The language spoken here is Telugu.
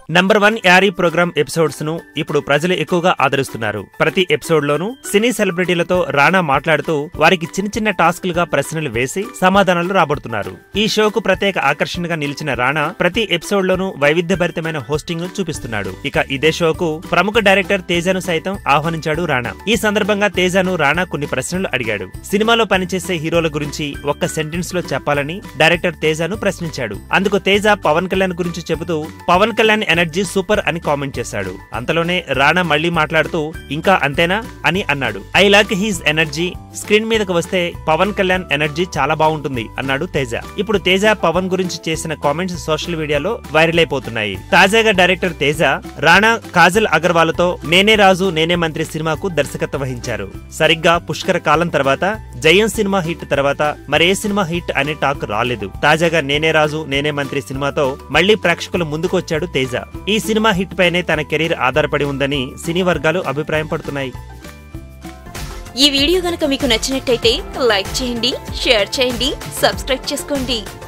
number one Yaari program episodes ను ఇప్పుడు ప్రజలు ఎక్కువగా ఆదరిస్తున్నారు ప్రతి ఎపిసోడ్ లోనూ సినీ సెలబ్రిటీలతో రాణా మాట్లాడుతూ వారికి చిన్న చిన్న టాస్క్లుగా ప్రశ్నలు వేసి సమాధానాలు రాబడుతున్నారు ఈ షోకు ప్రత్యేక ఆకర్షణగా నిలిచిన రాణా ప్రతి ఎపిసోడ్ లోనూ వైవిధ్యభరితమైన హోస్టింగ్ ను చూపిస్తున్నాడు ఇక ఇదే షోకు ప్రముఖ డైరెక్టర్ తేజాను సైతం ఆహ్వానించాడు రాణా ఈ సందర్భంగా తేజాను రాణా కొన్ని ప్రశ్నలు అడిగాడు సినిమాలో పనిచేసే హీరోల గురించి ఒక్క సెంటెన్స్ లో చెప్పాలని డైరెక్టర్ తేజాను ప్రశ్నించాడు అందుకు తేజ పవన్ కళ్యాణ్ గురించి చెబుతూ పవన్ కళ్యాణ్ ఎనర్జీ సూపర్ అని కామెంట్ చేశాడు అంతలోనే రాణా మళ్ళీ మాట్లాడుతూ ఇంకా అంతేనా అని అన్నాడు I like his energy screen మీదకు వస్తే పవన్ కళ్యాణ్ ఎనర్జీ చాలా బాగుంటుంది అన్నాడు తేజ ఇప్పుడు తేజ పవన్ గురించి చేసిన కామెంట్స్ సోషల్ మీడియాలో వైరల్ అయిపోతున్నాయి తాజాగా డైరెక్టర్ తేజ రాణా కాజల్ అగర్వాల్ తో నేనే రాజు నేనే మంత్రి సినిమాకు దర్శకత్వం వహించారు సరిగ్గా పుష్కర కాలం తర్వాత జయం సినిమా హిట్ తర్వాత మరే సినిమా హిట్ అనే టాక్ రాలేదు తాజాగా నేనే రాజు నేనే మంత్రి సినిమాతో మళ్లీ ప్రేక్షకుల ముందుకొచ్చాడు తేజ ఈ సినిమా హిట్ పైనే తన కెరీర్ ఆధారపడి ఉందని సినీ వర్గాలు అభిప్రాయం పడుతున్నాయి ఈ వీడియో గనక మీకు నచ్చినట్టయితే లైక్ చేయండి షేర్ చేయండి సబ్స్క్రైబ్ చేసుకోండి